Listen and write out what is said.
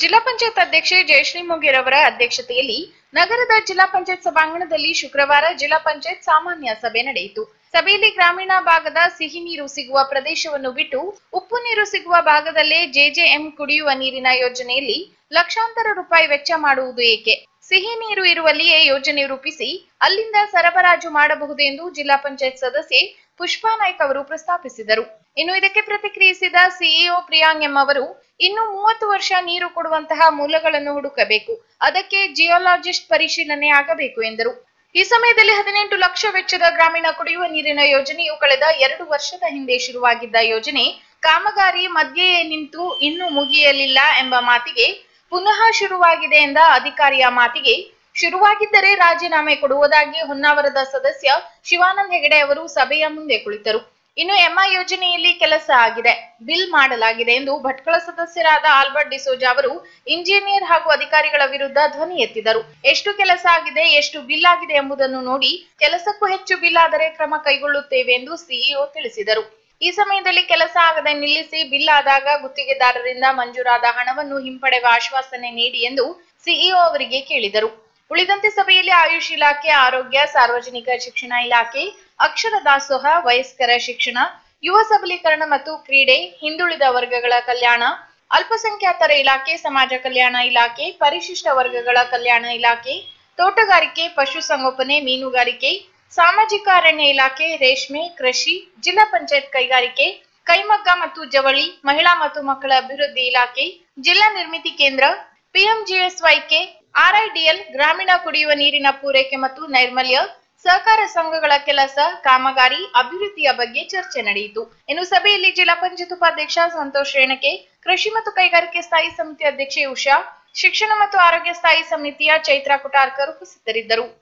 ಜಿಲ್ಲಾ ಪಂಚಾಯತ್ ಅಧ್ಯಕ್ಷೆ ಜಯಶ್ರೀ ಮೊಗೇರ್ ಅವರ ಅಧ್ಯಕ್ಷತೆಯಲ್ಲಿ ನಗರದ ಜಿಲ್ಲಾ ಪಂಚಾಯತ್ ಸಭಾಂಗಣದಲ್ಲಿ ಶುಕ್ರವಾರ ಜಿಲ್ಲಾ ಪಂಚಾಯತ್ ಸಾಮಾನ್ಯ ಸಭೆ ನಡೆಯಿತು ಸಭೆಯಲ್ಲಿ ಗ್ರಾಮೀಣ ಭಾಗದ ಸಿಹಿ ನೀರು ಸಿಗುವ ಪ್ರದೇಶವನ್ನು ಬಿಟ್ಟು ಉಪ್ಪು ನೀರು ಸಿಗುವ ಭಾಗದಲ್ಲೇ ಜೆಜೆಎಂ ಕುಡಿಯುವ ನೀರಿನ ಯೋಜನೆಯಲ್ಲಿ ಲಕ್ಷಾಂತರ ರೂಪಾಯಿ ವೆಚ್ಚ ಮಾಡುವುದು ಏಕೆ ಸಿಹಿ ನೀರು ಇರುವಲ್ಲಿಯೇ ಯೋಜನೆ ರೂಪಿಸಿ ಅಲ್ಲಿಂದ ಸರಬರಾಜು ಮಾಡಬಹುದು ಎಂದು ಜಿಲ್ಲಾ ಪಂಚಾಯತ್ ಸದಸ್ಯೆ ಪುಷ್ಪಾ ನಾಯ್ಕ್ ಅವರು ಪ್ರಸ್ತಾಪಿಸಿದರು ಇನ್ನು ಇದಕ್ಕೆ ಪ್ರತಿಕ್ರಿಯಿಸಿದ ಸಿಇಒ ಪ್ರಿಯಾಂಗ್ ಎಂ ಅವರು ಇನ್ನು ಮೂವತ್ತು ವರ್ಷ ನೀರು ಕೊಡುವಂತಹ ಮೂಲಗಳನ್ನು ಹುಡುಕಬೇಕು ಅದಕ್ಕೆ ಜಿಯೋಲಾಜಿಸ್ಟ್ ಪರಿಶೀಲನೆ ಆಗಬೇಕು ಎಂದರು ಈ ಸಮಯದಲ್ಲಿ ಹದಿನೆಂಟು ಲಕ್ಷ ವೆಚ್ಚದ ಗ್ರಾಮೀಣ ಕುಡಿಯುವ ನೀರಿನ ಯೋಜನೆಯು ಕಳೆದ ಎರಡು ವರ್ಷದ ಹಿಂದೆ ಶುರುವಾಗಿದ್ದ ಯೋಜನೆ ಕಾಮಗಾರಿ ಮಧ್ಯೆಯೇ ನಿಂತು ಇನ್ನೂ ಮುಗಿಯಲಿಲ್ಲ ಎಂಬ ಮಾತಿಗೆ ಪುನಃ ಶುರುವಾಗಿದೆ ಎಂದ ಅಧಿಕಾರಿಯ ಮಾತಿಗೆ ಶುರುವಾಗಿದ್ದರೆ ರಾಜೀನಾಮೆ ಕೊಡುವುದಾಗಿ ಹೊನ್ನಾವರದ ಸದಸ್ಯ ಶಿವಾನಂದ್ ಹೆಗಡೆ ಅವರು ಸಭೆಯ ಮುಂದೆ ಕುಳಿತರು ಇನ್ನು ಎಂಐ ಯೋಜನೆಯಲ್ಲಿ ಕೆಲಸ ಆಗಿದೆ ಬಿಲ್ ಮಾಡಲಾಗಿದೆ ಎಂದು ಭಟ್ಕಳ ಸದಸ್ಯರಾದ ಆಲ್ಬರ್ಟ್ ಡಿಸೋಜಾ ಅವರು ಇಂಜಿನಿಯರ್ ಹಾಗೂ ಅಧಿಕಾರಿಗಳ ವಿರುದ್ಧ ಧ್ವನಿ ಎತ್ತಿದರು ಎಷ್ಟು ಕೆಲಸ ಆಗಿದೆ ಎಷ್ಟು ಬಿಲ್ ಆಗಿದೆ ಎಂಬುದನ್ನು ನೋಡಿ ಕೆಲಸಕ್ಕೂ ಹೆಚ್ಚು ಬಿಲ್ ಆದರೆ ಕ್ರಮ ಕೈಗೊಳ್ಳುತ್ತೇವೆ ಎಂದು ಸಿಇಒ ತಿಳಿಸಿದರು ಈ ಸಮಯದಲ್ಲಿ ಕೆಲಸ ಆಗದೆ ನಿಲ್ಲಿಸಿ ಬಿಲ್ ಆದಾಗ ಗುತ್ತಿಗೆದಾರರಿಂದ ಮಂಜೂರಾದ ಹಣವನ್ನು ಹಿಂಪಡೆಯುವ ಆಶ್ವಾಸನೆ ನೀಡಿ ಎಂದು ಸಿಇಒ ಅವರಿಗೆ ಕೇಳಿದರು ಉಳಿದಂತೆ ಸಭೆಯಲ್ಲಿ ಆಯುಷ್ ಇಲಾಖೆ ಆರೋಗ್ಯ ಸಾರ್ವಜನಿಕ ಶಿಕ್ಷಣ ಇಲಾಖೆ ಅಕ್ಷರ ದಾಸೋಹ ವಯಸ್ಕರ ಶಿಕ್ಷಣ ಯುವ ಸಬಲೀಕರಣ ಮತ್ತು ಕ್ರೀಡೆ ಹಿಂದುಳಿದ ವರ್ಗಗಳ ಕಲ್ಯಾಣ ಅಲ್ಪಸಂಖ್ಯಾತರ ಇಲಾಖೆ ಸಮಾಜ ಕಲ್ಯಾಣ ಇಲಾಖೆ ಪರಿಶಿಷ್ಟ ವರ್ಗಗಳ ಕಲ್ಯಾಣ ಇಲಾಖೆ ತೋಟಗಾರಿಕೆ ಪಶುಸಂಗೋಪನೆ ಮೀನುಗಾರಿಕೆ ಸಾಮಾಜಿಕ ಅರಣ್ಯ ಇಲಾಖೆ ರೇಷ್ಮೆ ಕೃಷಿ ಜಿಲ್ಲಾ ಪಂಚಾಯತ್ ಕೈಗಾರಿಕೆ ಕೈಮಗ್ಗ ಮತ್ತು ಜವಳಿ ಮಹಿಳಾ ಮತ್ತು ಮಕ್ಕಳ ಅಭಿವೃದ್ಧಿ ಇಲಾಖೆ ಜಿಲ್ಲಾ ನಿರ್ಮಿತಿ ಕೇಂದ್ರ ಪಿಎಂಜಿಎಸ್ವೈಕೆ ಆರ್ಐಡಿಎಲ್ ಗ್ರಾಮೀಣ ಕುಡಿಯುವ ನೀರಿನ ಪೂರೈಕೆ ಮತ್ತು ನೈರ್ಮಲ್ಯ ಸಹಕಾರ ಸಂಘಗಳ ಕೆಲಸ ಕಾಮಗಾರಿ ಅಭಿವೃದ್ಧಿಯ ಬಗ್ಗೆ ಚರ್ಚೆ ನಡೆಯಿತು ಇನ್ನು ಸಭೆಯಲ್ಲಿ ಜಿಲ್ಲಾ ಪಂಚಾಯತ್ ಉಪಾಧ್ಯಕ್ಷ ಸಂತೋಷ್ ರೇಣಕೆ ಕೃಷಿ ಮತ್ತು ಕೈಗಾರಿಕೆ ಸ್ಥಾಯಿ ಸಮಿತಿ ಅಧ್ಯಕ್ಷೆ ಉಷಾ ಶಿಕ್ಷಣ ಮತ್ತು ಆರೋಗ್ಯ ಸ್ಥಾಯಿ ಸಮಿತಿಯ ಚೈತ್ರಾ ಕುಟಾರ್ಕರ್ ಉಪಸ್ಥಿತರಿದ್ದರು